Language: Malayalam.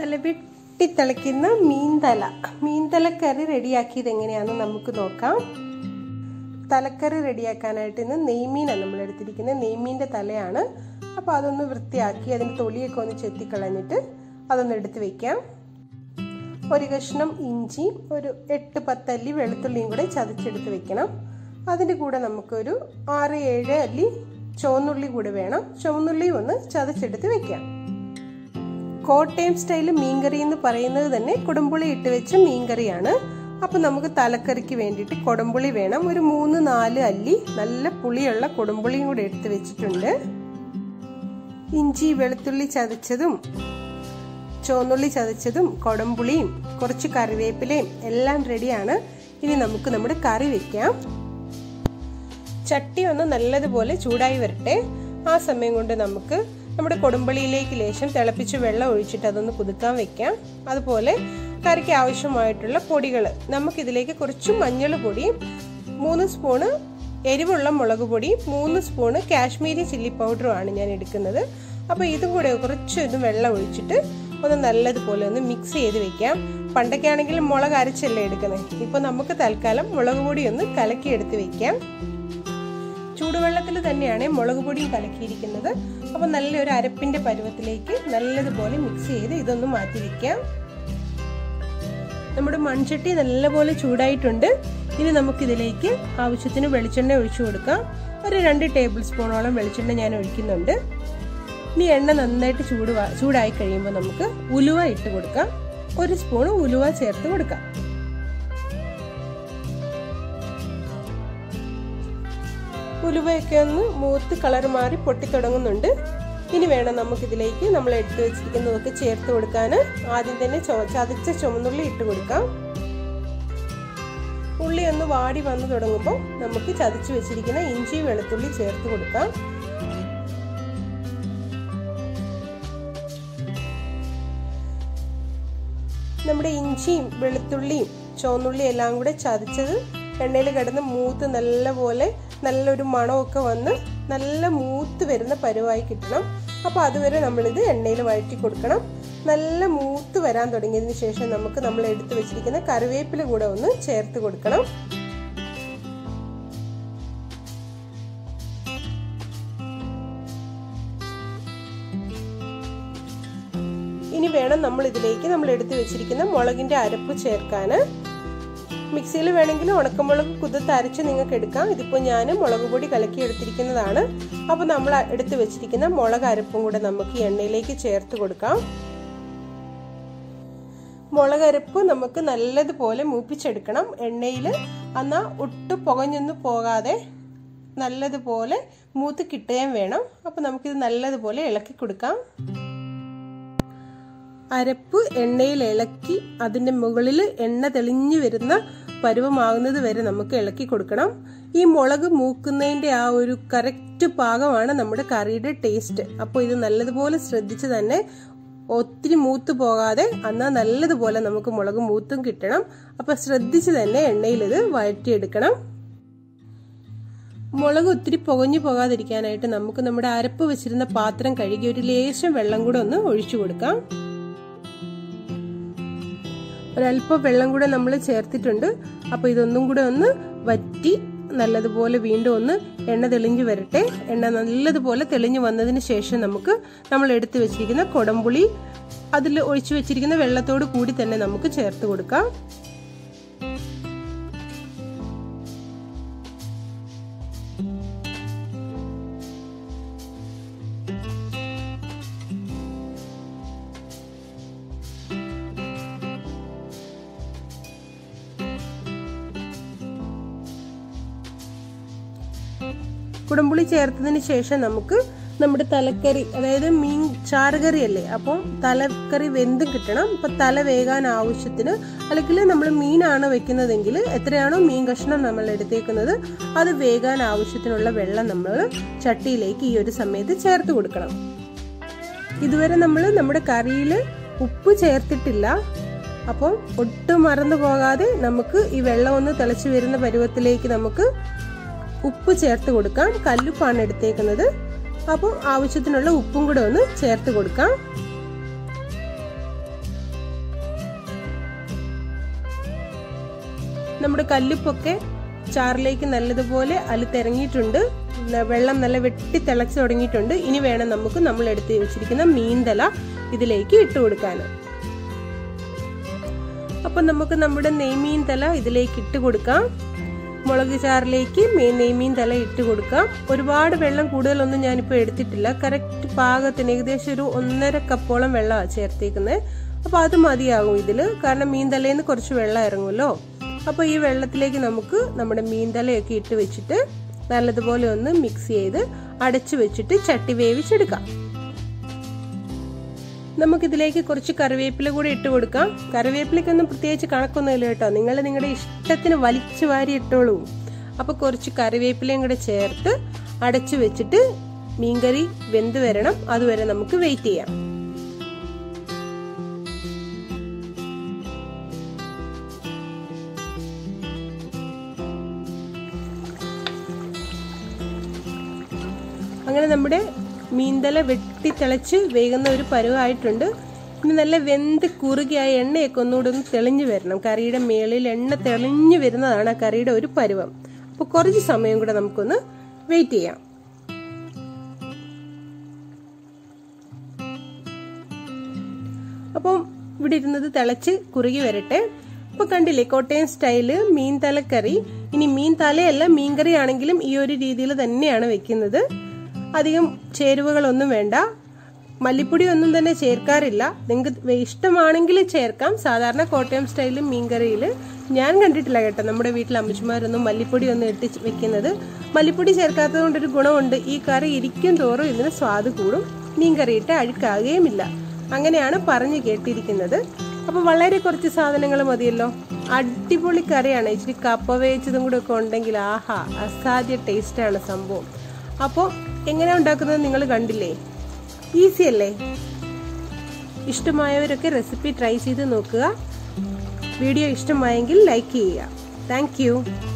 നല്ല വെട്ടിത്തിളയ്ക്കുന്ന മീൻതല മീൻതല കറി റെഡിയാക്കിയത് എങ്ങനെയാണെന്ന് നമുക്ക് നോക്കാം തലക്കറി റെഡിയാക്കാനായിട്ട് ഇന്ന് നെയ്മീനാണ് നമ്മൾ എടുത്തിരിക്കുന്നത് നെയ്മീൻ്റെ തലയാണ് അപ്പോൾ അതൊന്ന് വൃത്തിയാക്കി അതിൻ്റെ തൊലിയൊക്കെ ഒന്ന് ചെത്തിക്കളഞ്ഞിട്ട് അതൊന്ന് എടുത്ത് വെക്കാം ഒരു കഷ്ണം ഇഞ്ചി ഒരു എട്ട് പത്തല്ലി വെളുത്തുള്ളിയും കൂടെ ചതച്ചെടുത്ത് വെക്കണം അതിൻ്റെ കൂടെ നമുക്കൊരു ആറ് ഏഴ് അല്ലി ചുവന്നുള്ളി കൂടെ വേണം ചുവന്നുള്ളി ഒന്ന് ചതച്ചെടുത്ത് വെക്കാം കോട്ടയം സ്റ്റൈൽ മീൻകറി എന്ന് പറയുന്നത് തന്നെ കുടംപുളി ഇട്ട് വെച്ച മീൻകറിയാണ് അപ്പം നമുക്ക് തലക്കറിക്ക് വേണ്ടിയിട്ട് കുടംപുളി വേണം ഒരു മൂന്ന് നാല് അല്ലി നല്ല പുളിയുള്ള കുടംപുളിയും കൂടെ എടുത്ത് വെച്ചിട്ടുണ്ട് ഇഞ്ചി വെളുത്തുള്ളി ചതച്ചതും ചുവന്നുള്ളി ചതച്ചതും കുടംപുളിയും കുറച്ച് കറിവേപ്പിലയും എല്ലാം റെഡിയാണ് ഇനി നമുക്ക് നമ്മുടെ കറി വെക്കാം ചട്ടി ഒന്ന് നല്ലതുപോലെ ചൂടായി വരട്ടെ ആ സമയം കൊണ്ട് നമുക്ക് നമ്മുടെ കൊടുമ്പളിയിലേക്ക് ലേശം തിളപ്പിച്ച് വെള്ളം ഒഴിച്ചിട്ട് അതൊന്ന് കുതുക്കാൻ വെക്കാം അതുപോലെ കറിക്ക് ആവശ്യമായിട്ടുള്ള പൊടികൾ നമുക്കിതിലേക്ക് കുറച്ച് മഞ്ഞൾ പൊടിയും മൂന്ന് സ്പൂണ് എരിവുള്ള മുളക് പൊടി മൂന്ന് സ്പൂണ് കാശ്മീരി ചില്ലി പൗഡറുമാണ് ഞാൻ എടുക്കുന്നത് അപ്പോൾ ഇതും കൂടെ കുറച്ച് ഇത് വെള്ളം ഒഴിച്ചിട്ട് ഒന്ന് നല്ലതുപോലെ ഒന്ന് മിക്സ് ചെയ്ത് വെക്കാം പണ്ടൊക്കെ ആണെങ്കിൽ മുളക് അരച്ചല്ലേ എടുക്കുന്നത് ഇപ്പോൾ നമുക്ക് തൽക്കാലം മുളക് പൊടി ഒന്ന് കലക്കി എടുത്ത് വെക്കാം ചൂടുവെള്ളത്തിൽ തന്നെയാണ് മുളക് പൊടിയും കലക്കിയിരിക്കുന്നത് അപ്പോൾ നല്ലൊരു അരപ്പിന്റെ പരുവത്തിലേക്ക് നല്ലതുപോലെ മിക്സ് ചെയ്ത് ഇതൊന്ന് മാറ്റി വെക്കാം നമ്മുടെ മൺചട്ടി നല്ലപോലെ ചൂടായിട്ടുണ്ട് ഇനി നമുക്കിതിലേക്ക് ആവശ്യത്തിന് വെളിച്ചെണ്ണ ഒഴിച്ചു കൊടുക്കാം ഒരു രണ്ട് ടേബിൾ സ്പൂണോളം വെളിച്ചെണ്ണ ഞാൻ ഒഴിക്കുന്നുണ്ട് ഇനി എണ്ണ നന്നായിട്ട് ചൂട് ചൂടായി കഴിയുമ്പോൾ നമുക്ക് ഉലുവ ഇട്ട് കൊടുക്കാം ഒരു സ്പൂൺ ഉലുവ ചേർത്ത് കൊടുക്കാം ഉലുവയൊക്കെ ഒന്ന് മൂത്ത് കളർ മാറി പൊട്ടിത്തുടങ്ങുന്നുണ്ട് ഇനി വേണം നമുക്കിതിലേക്ക് നമ്മൾ എടുത്തു വെച്ചിരിക്കുന്നതൊക്കെ ചേർത്ത് കൊടുക്കാൻ ആദ്യം തന്നെ ചതച്ച ചുമന്നുള്ളി ഇട്ട് കൊടുക്കാം ഉള്ളി ഒന്ന് വാടി വന്നു തുടങ്ങുമ്പോൾ നമുക്ക് ചതച്ച് വെച്ചിരിക്കുന്ന ഇഞ്ചി വെളുത്തുള്ളി ചേർത്ത് കൊടുക്കാം നമ്മുടെ ഇഞ്ചിയും വെളുത്തുള്ളിയും ചുവന്നുള്ളിയും എല്ലാം കൂടെ ചതച്ചത് എണ്ണയിൽ കിടന്ന് മൂത്ത് നല്ലപോലെ നല്ലൊരു മണമൊക്കെ വന്ന് നല്ല മൂത്ത് വരുന്ന പരുവായി കിട്ടണം അപ്പോൾ അതുവരെ നമ്മളിത് എണ്ണയിൽ വഴറ്റി കൊടുക്കണം നല്ല മൂത്ത് വരാൻ തുടങ്ങിയതിന് ശേഷം നമുക്ക് നമ്മൾ എടുത്തു വെച്ചിരിക്കുന്ന കറിവേപ്പില കൂടെ ഒന്ന് ചേർത്ത് കൊടുക്കണം ഇനി വേണം നമ്മൾ ഇതിലേക്ക് നമ്മൾ എടുത്തു വെച്ചിരിക്കുന്ന മുളകിന്റെ അരപ്പ് ചേർക്കാൻ മിക്സിയിൽ വേണമെങ്കിൽ ഉണക്കമുളക് കുതിർത്ത് അരച്ച് നിങ്ങൾക്ക് എടുക്കാം ഇതിപ്പോൾ ഞാൻ മുളക് പൊടി കലക്കി എടുത്തിരിക്കുന്നതാണ് അപ്പോൾ നമ്മൾ എടുത്തു വെച്ചിരിക്കുന്ന മുളക് അരപ്പും കൂടെ നമുക്ക് എണ്ണയിലേക്ക് ചേർത്ത് കൊടുക്കാം മുളകരപ്പ് നമുക്ക് നല്ലതുപോലെ മൂപ്പിച്ചെടുക്കണം എണ്ണയിൽ എന്നാൽ ഒട്ടും പുകഞ്ഞൊന്നും പോകാതെ നല്ലതുപോലെ മൂത്ത് കിട്ടുകയും വേണം അപ്പോൾ നമുക്കിത് നല്ലതുപോലെ ഇളക്കി കൊടുക്കാം അരപ്പ് എണ്ണയിൽ ഇളക്കി അതിൻ്റെ മുകളിൽ എണ്ണ തെളിഞ്ഞു വരുന്ന പരുവമാകുന്നത് വരെ നമുക്ക് ഇളക്കി കൊടുക്കണം ഈ മുളക് മൂക്കുന്നതിൻ്റെ ആ ഒരു കറക്റ്റ് പാകമാണ് നമ്മുടെ കറിയുടെ ടേസ്റ്റ് അപ്പോൾ ഇത് നല്ലതുപോലെ ശ്രദ്ധിച്ച് തന്നെ ഒത്തിരി മൂത്ത് പോകാതെ എന്നാൽ നല്ലതുപോലെ നമുക്ക് മുളക് മൂത്തും കിട്ടണം അപ്പോൾ ശ്രദ്ധിച്ച് തന്നെ എണ്ണയിൽ ഇത് വഴറ്റിയെടുക്കണം മുളക് ഒത്തിരി പുകഞ്ഞു പോകാതിരിക്കാനായിട്ട് നമുക്ക് നമ്മുടെ അരപ്പ് വെച്ചിരുന്ന പാത്രം കഴുകി ഒരു ലേശം വെള്ളം കൂടെ ഒന്ന് ഒഴിച്ചു കൊടുക്കാം ഒരല്പം വെള്ളം കൂടെ നമ്മൾ ചേർത്തിട്ടുണ്ട് അപ്പോൾ ഇതൊന്നും കൂടെ ഒന്ന് വറ്റി നല്ലതുപോലെ വീണ്ടും ഒന്ന് എണ്ണ തെളിഞ്ഞു വരട്ടെ എണ്ണ നല്ലതുപോലെ തെളിഞ്ഞു വന്നതിന് ശേഷം നമുക്ക് നമ്മൾ എടുത്തു വെച്ചിരിക്കുന്ന കൊടംപുളി അതിൽ ഒഴിച്ചു വെച്ചിരിക്കുന്ന വെള്ളത്തോട് കൂടി തന്നെ നമുക്ക് ചേർത്ത് കൊടുക്കാം കുടംപുളി ചേർത്തതിന് ശേഷം നമുക്ക് നമ്മുടെ തലക്കറി അതായത് മീൻ ചാറുകറി അല്ലേ അപ്പോൾ തലക്കറി വെന്തും കിട്ടണം ഇപ്പൊ തല വേകാൻ ആവശ്യത്തിന് അല്ലെങ്കിൽ നമ്മൾ മീനാണ് വെക്കുന്നതെങ്കിൽ എത്രയാണോ മീൻ കഷ്ണം നമ്മൾ എടുത്തേക്കുന്നത് അത് വേകാൻ ആവശ്യത്തിനുള്ള വെള്ളം നമ്മൾ ചട്ടിയിലേക്ക് ഈ ഒരു സമയത്ത് ചേർത്ത് കൊടുക്കണം ഇതുവരെ നമ്മൾ നമ്മുടെ കറിയിൽ ഉപ്പ് ചേർത്തിട്ടില്ല അപ്പോൾ ഒട്ടും മറന്നു പോകാതെ നമുക്ക് ഈ വെള്ളം ഒന്ന് തിളച്ചു വരുന്ന പരുവത്തിലേക്ക് നമുക്ക് ഉപ്പ് ചേർത്ത് കൊടുക്കാം കല്ലുപ്പാണ് എടുത്തേക്കുന്നത് അപ്പോൾ ആവശ്യത്തിനുള്ള ഉപ്പും കൂടെ ഒന്ന് ചേർത്ത് കൊടുക്കാം നമ്മുടെ കല്ലുപ്പൊക്കെ ചാറിലേക്ക് നല്ലതുപോലെ അലുത്തിറങ്ങിയിട്ടുണ്ട് വെള്ളം നല്ല വെട്ടി തിളച്ചു തുടങ്ങിയിട്ടുണ്ട് ഇനി വേണം നമുക്ക് നമ്മൾ എടുത്ത് വെച്ചിരിക്കുന്ന മീൻതല ഇതിലേക്ക് ഇട്ട് കൊടുക്കാൻ അപ്പൊ നമുക്ക് നമ്മുടെ നെയ്മീൻ തല ഇതിലേക്ക് ഇട്ട് കൊടുക്കാം മുളക് ചാറിലേക്ക് നെയ്മീൻ തല ഇട്ട് കൊടുക്കാം ഒരുപാട് വെള്ളം കൂടുതലൊന്നും ഞാനിപ്പോൾ എടുത്തിട്ടില്ല കറക്റ്റ് പാകത്തിന് ഏകദേശം ഒരു ഒന്നര കപ്പോളം വെള്ളമാണ് ചേർത്തേക്കുന്നത് അപ്പോൾ അത് മതിയാകും ഇതിൽ കാരണം മീൻ തലയിൽ നിന്ന് കുറച്ച് വെള്ളം ഇറങ്ങുമല്ലോ അപ്പോൾ ഈ വെള്ളത്തിലേക്ക് നമുക്ക് നമ്മുടെ മീൻ തലയൊക്കെ ഇട്ട് വെച്ചിട്ട് നല്ലതുപോലെ ഒന്ന് മിക്സ് ചെയ്ത് അടച്ചു വെച്ചിട്ട് ചട്ടി വേവിച്ചെടുക്കാം നമുക്കിതിലേക്ക് കുറച്ച് കറിവേപ്പില കൂടി ഇട്ട് കൊടുക്കാം കറിവേപ്പിലയ്ക്കൊന്നും പ്രത്യേകിച്ച് കണക്കൊന്നുമില്ല കേട്ടോ നിങ്ങൾ നിങ്ങളുടെ ഇഷ്ടത്തിന് വലിച്ചു വാരി ഇട്ടോളൂ അപ്പോൾ കുറച്ച് കറിവേപ്പിലയും കൂടെ ചേർത്ത് അടച്ചു വെച്ചിട്ട് മീൻകറി വെന്ത് വരണം അതുവരെ നമുക്ക് വെയിറ്റ് ചെയ്യാം അങ്ങനെ നമ്മുടെ മീൻതല വെട്ടി തിളച്ച് വേകുന്ന ഒരു പരുവായിട്ടുണ്ട് ഇനി നല്ല വെന്ത് കുറുകിയായ എണ്ണയൊക്കെ ഒന്നുകൂടെ ഒന്ന് തെളിഞ്ഞു വരണം കറിയുടെ മേളിൽ എണ്ണ തെളിഞ്ഞു വരുന്നതാണ് ആ കറിയുടെ ഒരു പരുവം അപ്പോൾ കുറച്ച് സമയം കൂടെ നമുക്കൊന്ന് വെയിറ്റ് ചെയ്യാം അപ്പം ഇവിടെ ഇരുന്നത് തിളച്ച് കുറുകി വരട്ടെ ഇപ്പൊ കണ്ടില്ലേ കോട്ടയം സ്റ്റൈല് മീൻ തലക്കറി ഇനി മീൻ തലയല്ല മീൻകറി ആണെങ്കിലും ഈ ഒരു രീതിയിൽ തന്നെയാണ് വെക്കുന്നത് അധികം ചേരുവകളൊന്നും വേണ്ട മല്ലിപ്പൊടി ഒന്നും തന്നെ ചേർക്കാറില്ല നിങ്ങൾക്ക് ഇഷ്ടമാണെങ്കിൽ ചേർക്കാം സാധാരണ കോട്ടയം സ്റ്റൈലും മീൻകറിയിൽ ഞാൻ കണ്ടിട്ടില്ല കേട്ടോ നമ്മുടെ വീട്ടിൽ അമ്മച്ചിമാരൊന്നും മല്ലിപ്പൊടി ഒന്നും ഇട്ട് വെക്കുന്നത് മല്ലിപ്പൊടി ചേർക്കാത്തത് കൊണ്ടൊരു ഗുണമുണ്ട് ഈ കറി ഇരിക്കും തോറും ഇതിന് സ്വാദ് കൂടും മീൻകറി ഇട്ട് അഴുക്കാകുകയുമില്ല അങ്ങനെയാണ് പറഞ്ഞു കേട്ടിരിക്കുന്നത് അപ്പോൾ വളരെ കുറച്ച് സാധനങ്ങൾ മതിയല്ലോ അടിപൊളി കറിയാണ് ഇച്ചിരി കപ്പ വേവിച്ചതും കൂടെ ഒക്കെ ഉണ്ടെങ്കിൽ ആഹാ അസാധ്യ ടേസ്റ്റാണ് സംഭവം അപ്പോൾ എങ്ങനെ ഉണ്ടാക്കുന്നത് നിങ്ങൾ കണ്ടില്ലേ ഈസി അല്ലേ ഇഷ്ടമായവരൊക്കെ റെസിപ്പി ട്രൈ ചെയ്ത് നോക്കുക വീഡിയോ ഇഷ്ടമായെങ്കിൽ ലൈക്ക് ചെയ്യുക താങ്ക്